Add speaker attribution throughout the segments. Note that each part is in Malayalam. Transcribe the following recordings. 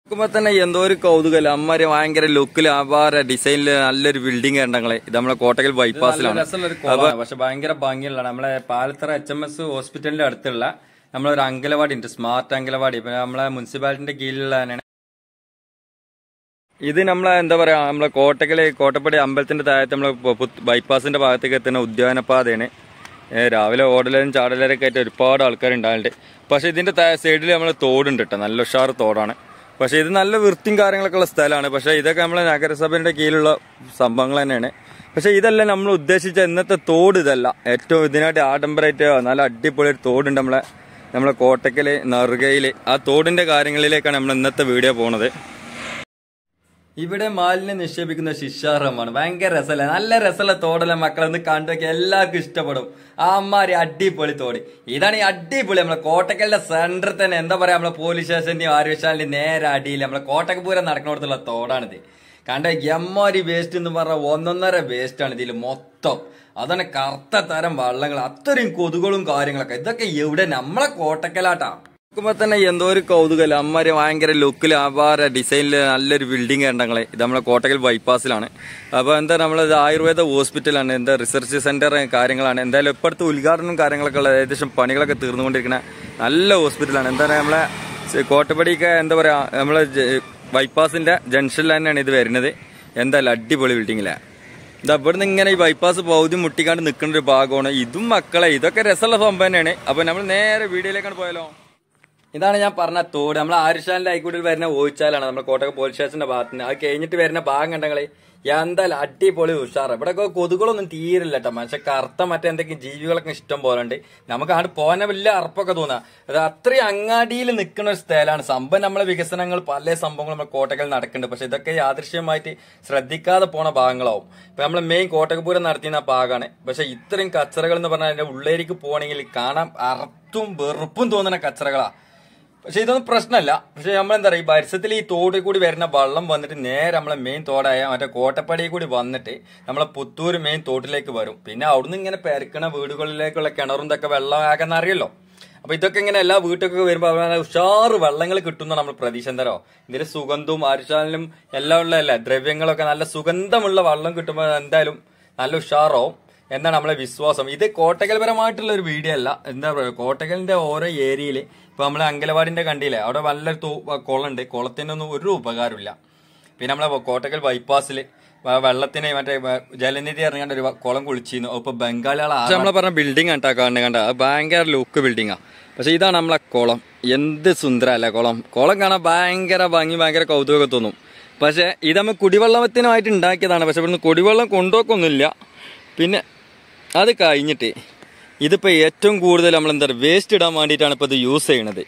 Speaker 1: നോക്കുമ്പോ തന്നെ എന്തോ ഒരു കൗതുകല്ല അമ്മര് ഭയങ്കര ലുക്കിൽ അപാര ഡിസൈനിൽ നല്ലൊരു ബിൽഡിംഗ് കണ്ടങ്ങളെ ഇത് നമ്മളെ കോട്ടക്കൽ ബൈപ്പാസിലാണ് പക്ഷെ ഭയങ്കര ഭംഗിയുള്ള നമ്മളെ പാലത്തറ എച്ച് എം എസ് ഹോസ്പിറ്റലിന്റെ അടുത്തുള്ള നമ്മളൊരു അങ്കലവാടി ഉണ്ട് സ്മാർട്ട് അങ്കലവാടി ഇപ്പൊ നമ്മളെ മുനിസിപ്പാലിറ്റിന്റെ കീഴിലുള്ള തന്നെയാണ് ഇത് നമ്മളെ എന്താ പറയാ നമ്മളെ കോട്ടക്കല് കോട്ടപ്പടി അമ്പലത്തിന്റെ താഴത്ത് നമ്മളെ പു- പുത്ത് ബൈപ്പാസിന്റെ ഭാഗത്തേക്ക് എത്തുന്ന ഉദ്യാനപാതയാണ് ഏ, രാവിലെ ഓടലും ചാടലൊക്കെ ആയിട്ട് ഒരുപാട് ആൾക്കാർ ഉണ്ടാകലുണ്ട് പക്ഷെ ഇതിന്റെ സൈഡിൽ നമ്മൾ തോടുണ്ട് കേട്ടോ നല്ല ഉഷാറ് തോടാണ് പക്ഷെ ഇത് നല്ല വൃത്തിയും കാര്യങ്ങളൊക്കെ ഉള്ള സ്ഥലമാണ് പക്ഷെ ഇതൊക്കെ നമ്മളെ നഗരസഭയുടെ കീഴിലുള്ള സംഭവങ്ങൾ തന്നെയാണ് പക്ഷെ ഇതല്ല നമ്മൾ ഉദ്ദേശിച്ച ഇന്നത്തെ തോട് ഇതല്ല ഏറ്റവും ഇതിനായിട്ട് ആഡംബരമായിട്ട് നല്ല അടിപൊളി ഒരു തോടുണ്ട് നമ്മളെ നമ്മളെ കോട്ടക്കല് നറുകയില് ആ തോടിന്റെ കാര്യങ്ങളിലേക്കാണ് നമ്മൾ ഇന്നത്തെ വീഡിയോ പോണത് ഇവിടെ മാലിന്യം നിക്ഷേപിക്കുന്ന ശിക്ഷാർഹമാണ് ഭയങ്കര രസമല്ലേ നല്ല രസമുള്ള തോടല്ലേ മക്കളൊന്ന് കണ്ടൊക്കെ എല്ലാവർക്കും ഇഷ്ടപ്പെടും ആ അമ്മാരി അടിപൊളി തോട് ഇതാണ് ഈ അടിപൊളി നമ്മളെ കോട്ടക്കലിന്റെ സെന്ററിൽ തന്നെ എന്താ പറയാ നമ്മളെ പോലീസ് സ്റ്റേഷന്റെയും ആര്യശാലിന്റെയും നേരെ അടിയിൽ നമ്മളെ കോട്ടക്കപൂരം നടക്കുന്നിടത്തുള്ള തോടാണിത് കണ്ട എമ്മാരി വേസ്റ്റ് എന്ന് പറഞ്ഞ ഒന്നൊന്നര വേസ്റ്റ് ആണ് ഇതിൽ മൊത്തം അതാണ് കറുത്ത തരം വള്ളങ്ങൾ അത്രയും കൊതുകളും കാര്യങ്ങളൊക്കെ ഇതൊക്കെ എവിടെ നമ്മളെ കോട്ടക്കലാട്ടാ നോക്കുമ്പോ തന്നെ എന്തോ ഒരു കൗതുകല്ല അമ്മര് ഭയങ്കര ലുക്കിൽ അപാര ഡിസൈനിൽ നല്ലൊരു ബിൽഡിംഗ് കണ്ടങ്ങളെ ഇത് നമ്മളെ കോട്ടക്കൽ ബൈപ്പാസിലാണ് അപ്പൊ എന്താ നമ്മളത് ആയുർവേദ ഹോസ്പിറ്റലാണ് എന്താ റിസർച്ച് സെന്റർ കാര്യങ്ങളാണ് എന്തായാലും ഇപ്പോഴത്തെ ഉദ്ഘാടനവും കാര്യങ്ങളൊക്കെ ഉള്ള ഏകദേശം പണികളൊക്കെ തീർന്നുകൊണ്ടിരിക്കുന്ന നല്ല ഹോസ്പിറ്റലാണ് എന്താ പറയാ നമ്മളെ ചെ- കോട്ടപ്പടിയൊക്കെ എന്താ പറയാ നമ്മളെ ജ- ബൈപ്പാസിന്റെ ജംഗ്ഷനിൽ തന്നെയാണ് ഇത് വരുന്നത് എന്തായാലും അടിപൊളി ബിൽഡിങ്ങിലെ ഇതാ ഇവിടുന്ന് ഇങ്ങനെ ഈ ബൈപ്പാസ് പൗതി മുട്ടിക്കാണ്ട് നിൽക്കുന്ന ഒരു ഭാഗമാണ് ഇതും മക്കളെ ഇതൊക്കെ രസമുള്ള സംഭവം തന്നെയാണ് അപ്പൊ നമ്മൾ നേരെ വീഡിയോയിലേക്കാണ് പോയാലോ ഇതാണ് ഞാൻ പറഞ്ഞ തോട് നമ്മൾ ആരുഷാലിന്റെ ആയിക്കൂടിൽ വരുന്ന ഓയിച്ചാലാണ് നമ്മുടെ കോട്ടയം പോലീസ് സ്റ്റേഷന്റെ ഭാഗത്ത് നിന്ന് അത് കഴിഞ്ഞിട്ട് വരുന്ന ഭാഗം കണ്ടങ്ങളെ എന്തായാലും അടിപൊളി ഉഷാറ് ഇവിടെ കൊതുകളൊന്നും തീരില്ല കേട്ടോ മനുഷ്യ കറുത്ത മറ്റേ എന്തൊക്കെയും ജീവികളൊക്കെ ഇഷ്ടം പോലെ ഉണ്ട് നമുക്ക് അങ്ങോട്ട് പോകാൻ വലിയ അറപ്പൊക്കെ തോന്നാം അത് അത്രയും അങ്ങാടിയിൽ നിൽക്കുന്ന ഒരു സ്ഥലമാണ് സംഭവം നമ്മളെ വികസനങ്ങൾ പല സംഭവങ്ങളും നമ്മുടെ കോട്ടക്കൽ നടക്കുന്നുണ്ട് പക്ഷെ ഇതൊക്കെ യാദൃശ്യമായിട്ട് ശ്രദ്ധിക്കാതെ പോണ ഭാഗങ്ങളാവും ഇപ്പൊ നമ്മളെ മെയിൻ കോട്ടകപൂരം നടത്തിയ ഭാഗമാണ് പക്ഷെ ഇത്രയും കച്ചറകൾ എന്ന് പറഞ്ഞാൽ അതിന്റെ ഉള്ളേലേക്ക് പോകണമെങ്കിൽ കാണാൻ അറത്തും വെറുപ്പും തോന്നുന്ന കച്ചറകളാ പക്ഷെ ഇതൊന്നും പ്രശ്നമല്ല പക്ഷെ നമ്മളെന്താ പറയുക ഈ പരിസരത്തിൽ ഈ തോടിൽ കൂടി വരുന്ന വെള്ളം വന്നിട്ട് നേരെ നമ്മളെ മെയിൻ തോടായ മറ്റേ കോട്ടപ്പടിയിൽ കൂടി വന്നിട്ട് നമ്മളെ പുത്തൂർ മെയിൻ തോട്ടിലേക്ക് വരും പിന്നെ അവിടുന്ന് ഇങ്ങനെ പെരക്കണ വീടുകളിലേക്കുള്ള കിണറും ഇതൊക്കെ വെള്ളം ആകാൻ അറിയല്ലോ അപ്പൊ ഇതൊക്കെ ഇങ്ങനെ എല്ലാ വീട്ടിലൊക്കെ വരുമ്പോൾ അവിടെ ഉഷാറ് വെള്ളങ്ങൾ കിട്ടുന്ന നമ്മൾ പ്രതീക്ഷ എന്തരോ ഇതിന്റെ സുഗന്ധവും ആരുഷാലിനും എല്ലാം ഉള്ളതല്ലേ ദ്രവ്യങ്ങളൊക്കെ നല്ല സുഗന്ധമുള്ള വെള്ളം കിട്ടുമ്പോൾ എന്തായാലും നല്ല ഉഷാറാവും എന്താണ് നമ്മളെ വിശ്വാസം ഇത് കോട്ടകൽപരമായിട്ടുള്ള ഒരു വീഡിയോ അല്ല എന്താ പറയുക കോട്ടകലിന്റെ ഓരോ ഏരിയയിൽ ഇപ്പൊ നമ്മളെ അങ്കലവാടിന്റെ കണ്ടില്ലേ അവിടെ നല്ലൊരു തോ- കുളമുണ്ട് കുളത്തിനൊന്നും ഒരു ഉപകാരമില്ല പിന്നെ നമ്മളെ കോട്ടക്കൽ ബൈപ്പാസിൽ വെള്ളത്തിന് മറ്റേ വ- ജലനിധി ഇറങ്ങാണ്ട് ഒരു വ- കുളം കുളിച്ചിരുന്നു ഇപ്പൊ ബംഗാളികളെ നമ്മളെ പറഞ്ഞ ബിൽഡിംഗ് കണ്ടാ കാണുന്നത് കണ്ട അത് ഭയങ്കര ലുക്ക് ബിൽഡിങ്ങാ പക്ഷെ ഇതാണ് നമ്മളെ കുളം എന്ത് സുന്ദരല്ലേ കുളം കുളം കാണാൻ ഭയങ്കര ഭംഗി ഭയങ്കര കൗതുകമൊക്കെ തോന്നും പക്ഷെ ഇത് നമ്മൾ കുടിവെള്ളത്തിനായിട്ട് ഉണ്ടാക്കിയതാണ് പക്ഷെ ഇവിടുന്ന് കുടിവെള്ളം കൊണ്ടുപോക്കൊന്നുമില്ല പിന്നെ അത് കഴിഞ്ഞിട്ട് ഇതിപ്പോൾ ഏറ്റവും കൂടുതൽ നമ്മൾ എന്താ പറയുക വേസ്റ്റ് ഇടാൻ വേണ്ടിയിട്ടാണ് ഇപ്പോൾ ഇത് യൂസ് ചെയ്യണത്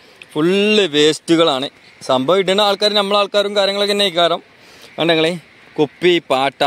Speaker 1: ഫുള്ള് വേസ്റ്റുകളാണ് സംഭവം ഇടുന്ന ആൾക്കാർ നമ്മളെ ആൾക്കാരും കാര്യങ്ങളൊക്കെ തന്നെ ഇക്കാരം കണ്ടെങ്കിലേ കുപ്പി പാട്ട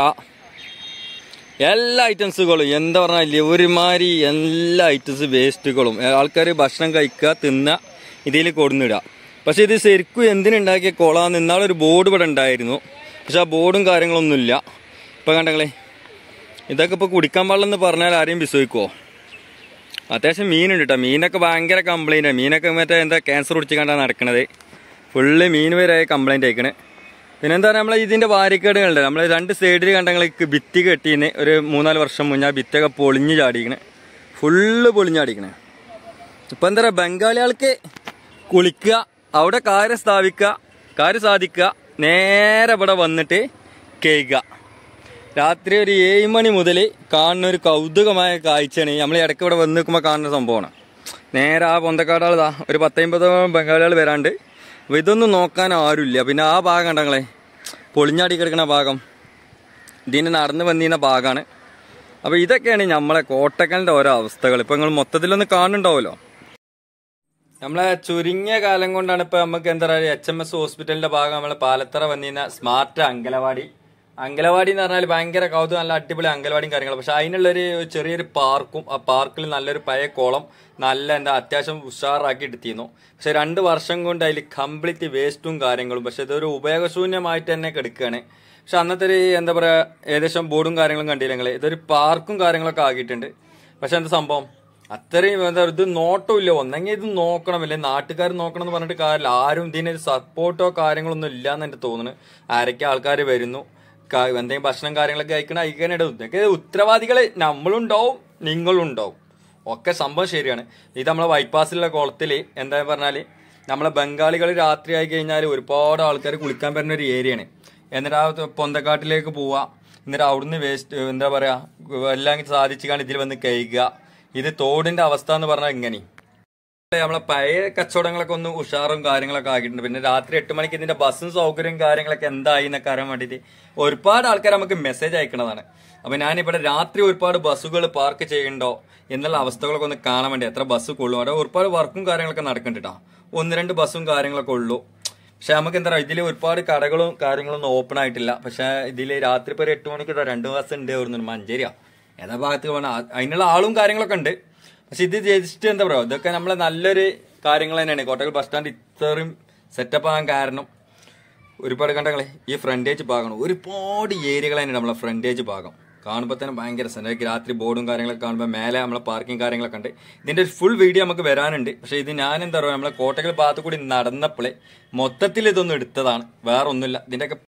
Speaker 1: എല്ലാ ഐറ്റംസുകളും എന്താ പറഞ്ഞാൽ ഒരുമാതിരി എല്ലാ ഐറ്റംസ് വേസ്റ്റുകളും ആൾക്കാർ ഭക്ഷണം കഴിക്കുക തിന്നുക ഇതിൽ കൊടുന്നിടുക പക്ഷെ ഇത് ശരിക്കും എന്തിനുണ്ടാക്കിയ കുളാന്ന് ഇന്നാളൊരു ബോർഡ് ഇവിടെ ഉണ്ടായിരുന്നു പക്ഷെ ആ ബോർഡും കാര്യങ്ങളൊന്നുമില്ല ഇപ്പം കണ്ടെങ്കിലേ ഇതൊക്കെ ഇപ്പോൾ കുടിക്കാൻ പാടില്ലെന്ന് എന്ന് പറഞ്ഞാൽ ആരെയും വിശ്വസിക്കുമോ അത്യാവശ്യം മീനുണ്ട് കേട്ടോ മീനൊക്കെ ഭയങ്കര കംപ്ലൈൻ്റ് മീനൊക്കെ മറ്റേ എന്താ ക്യാൻസർ കുടിച്ച് കണ്ടാണ് നടക്കണത് ഫുള്ള് മീൻ വരെ കംപ്ലൈൻ്റ് ആയിക്കണ് പിന്നെന്താ പറയുക നമ്മൾ ഇതിൻ്റെ വാരിക്കേടുകളുണ്ട് നമ്മൾ രണ്ട് സൈഡിൽ കണ്ടങ്ങൾക്ക് ഭിത്തി കെട്ടീന് ഒരു മൂന്നാല് വർഷം മുന്നേ ആ ഭിത്തിയൊക്കെ പൊളിഞ്ഞ് ചാടിക്കണ് ഫുള്ള് പൊളിഞ്ഞ് ചാടിക്കണ് ഇപ്പം എന്താ പറയുക ബംഗാളികൾക്ക് കുളിക്കുക അവിടെ കാര്യം സ്ഥാപിക്കുക കാര്യം സാധിക്കുക നേരെ ഇവിടെ വന്നിട്ട് കേൾക്കുക രാത്രി ഒരു ഏഴ് മണി മുതൽ കാണുന്ന ഒരു കൗതുകമായ കാഴ്ചയാണ് നമ്മൾ ഇടയ്ക്ക് ഇവിടെ വന്ന് നിൽക്കുമ്പോൾ കാണുന്ന സംഭവമാണ് നേരെ ആ പൊന്തക്കാടാൾ ഇതാ ഒരു പത്തമ്പതോളം ബംഗാളികൾ വരാണ്ട് അപ്പോൾ ഇതൊന്നും നോക്കാൻ ആരുമില്ല പിന്നെ ആ ഭാഗം കണ്ടങ്ങളെ പൊളിഞ്ഞാടി കിടക്കുന്ന ഭാഗം ഇതിന് നടന്ന് വന്നിരുന്ന ഭാഗമാണ് അപ്പോൾ ഇതൊക്കെയാണ് നമ്മളെ കോട്ടക്കലിൻ്റെ ഓരോ അവസ്ഥകൾ ഇപ്പോൾ നിങ്ങൾ മൊത്തത്തിലൊന്ന് കാണുന്നുണ്ടാവുമല്ലോ നമ്മളെ ചുരുങ്ങിയ കാലം കൊണ്ടാണ് ഇപ്പൊ നമുക്ക് എന്താ പറയുക എച്ച് എം എസ് ഹോസ്പിറ്റലിന്റെ ഭാഗം നമ്മളെ പാലത്തറ വന്നിരുന്ന സ്മാർട്ട് അങ്കലവാടി അങ്കലവാടി എന്ന് പറഞ്ഞാൽ ഭയങ്കര കൗതുകം നല്ല അടിപൊളി അങ്കലവാടിയും കാര്യങ്ങളും പക്ഷെ അതിനുള്ളൊരു ചെറിയൊരു പാർക്കും ആ പാർക്കിൽ നല്ലൊരു പഴയ കുളം നല്ല എന്താ അത്യാവശ്യം ഉഷാറാക്കി എടുത്തിരുന്നു പക്ഷെ രണ്ട് വർഷം കൊണ്ട് അതിൽ കംപ്ലീറ്റ് വേസ്റ്റും കാര്യങ്ങളും പക്ഷെ ഇതൊരു ഉപയോഗശൂന്യമായിട്ട് തന്നെ കിടക്കുകയാണ് പക്ഷെ അന്നത്തെ ഒരു എന്താ പറയുക ഏകദേശം ബോർഡും കാര്യങ്ങളും കണ്ടില്ല നിങ്ങൾ ഇതൊരു പാർക്കും കാര്യങ്ങളൊക്കെ ആക്കിയിട്ടുണ്ട് പക്ഷെ എന്താ സംഭവം അത്രയും എന്താ ഇത് നോട്ടമില്ല ഒന്നെങ്കിൽ ഇത് നോക്കണം അല്ലെ നാട്ടുകാർ നോക്കണം എന്ന് പറഞ്ഞിട്ട് കാര്യമില്ല ആരും ഇതിനൊരു സപ്പോർട്ടോ കാര്യങ്ങളൊന്നും ഇല്ല എന്ന് എനിക്ക് തോന്നുന്നു ആരൊക്കെ ആൾക്കാർ വരുന്നു ക- എന്തെങ്കിലും ഭക്ഷണം കാര്യങ്ങളൊക്കെ കഴിക്കണം അയക്കാനായിട്ട് ഇതൊക്കെ ഉത്തരവാദികളെ നമ്മളുണ്ടാവും നിങ്ങളുണ്ടാവും ഒക്കെ സംഭവം ശരിയാണ് ഇത് നമ്മളെ ബൈപ്പാസിലുള്ള കുളത്തിൽ എന്താ പറഞ്ഞാൽ നമ്മളെ ബംഗാളികൾ രാത്രി ആയി കഴിഞ്ഞാൽ ഒരുപാട് ആൾക്കാർ കുളിക്കാൻ വരുന്ന ഒരു ഏരിയയാണ് എന്നിട്ട് ആ പൊന്തക്കാട്ടിലേക്ക് പോവുക എന്നിട്ട് അവിടുന്ന് വേസ്റ്റ് എന്താ പറയാ എല്ലാം സാധിച്ചു കാണി ഇതിൽ വന്ന് കഴിക്കുക ഇത് തോടിന്റെ അവസ്ഥ എന്ന് പറഞ്ഞാൽ ഇങ്ങനെ നമ്മളെ പഴയ കച്ചവടങ്ങളൊക്കെ ഒന്ന് ഉഷാറും കാര്യങ്ങളൊക്കെ ആക്കിയിട്ടുണ്ട് പിന്നെ രാത്രി എട്ട് മണിക്ക് ഇതിന്റെ ബസ്സും സൗകര്യവും കാര്യങ്ങളൊക്കെ എന്തായി എന്നൊക്കെ അറിയാൻ വേണ്ടിയിട്ട് ഒരുപാട് ആൾക്കാർ നമുക്ക് മെസ്സേജ് അയക്കണതാണ് അപ്പൊ ഞാനിവിടെ രാത്രി ഒരുപാട് ബസ്സുകൾ പാർക്ക് ചെയ്യുന്നുണ്ടോ എന്നുള്ള അവസ്ഥകളൊക്കെ ഒന്ന് കാണാൻ വേണ്ടി എത്ര ബസ് കൊള്ളും അവിടെ ഒരുപാട് വർക്കും കാര്യങ്ങളൊക്കെ നടക്കുന്നുണ്ട് ട്ടോ. ഒന്ന് രണ്ട് ബസ്സും കാര്യങ്ങളൊക്കെ ഉള്ളൂ പക്ഷെ നമുക്ക് എന്താ പറയുക ഇതിൽ ഒരുപാട് കടകളും കാര്യങ്ങളൊന്നും ഓപ്പൺ ആയിട്ടില്ല പക്ഷെ ഇതിൽ രാത്രി ഇപ്പോൾ ഒരു എട്ട് മണിക്ക് ഇതാ രണ്ട് ബസ് ഉണ്ട് വരുന്നുണ്ട് മഞ്ചേരിയാ ഏതാ ഭാഗത്ത് പോകണം ആ- അതിനുള്ള ആളും കാര്യങ്ങളൊക്കെ ഉണ്ട് പക്ഷെ ഇത് ജസ്റ്റ് എന്താ പറയുക ഇതൊക്കെ നമ്മളെ നല്ലൊരു കാര്യങ്ങൾ തന്നെയാണ് കോട്ടക്കൽ ബസ് സ്റ്റാൻഡ് ഇത്രയും സെറ്റപ്പ് ആകാൻ കാരണം ഒരുപാട് കണ്ടങ്ങളെ ഈ ഫ്രണ്ടേജ് ഭാഗമാണ് ഒരുപാട് ഏരിയകൾ തന്നെയാണ് നമ്മളെ ഫ്രണ്ടേജ് ഭാഗം കാണുമ്പോൾ തന്നെ ഭയങ്കര രസം എനിക്ക് രാത്രി ബോർഡും കാര്യങ്ങളൊക്കെ കാണുമ്പോൾ മേലെ നമ്മളെ പാർക്കിംഗ് കാര്യങ്ങളൊക്കെ ഉണ്ട് ഇതിന്റെ ഒരു ഫുൾ വീഡിയോ നമുക്ക് വരാനുണ്ട് പക്ഷേ ഇത് ഞാൻ എന്താ പറയുക നമ്മളെ കോട്ടക്കൽ ഭാഗത്ത് കൂടി നടന്നപ്പോഴേ മൊത്തത്തിൽ ഇതൊന്നും എടുത്തതാണ് വേറെ ഒന്നുമില്ല ഇതിന്റെയൊക്കെ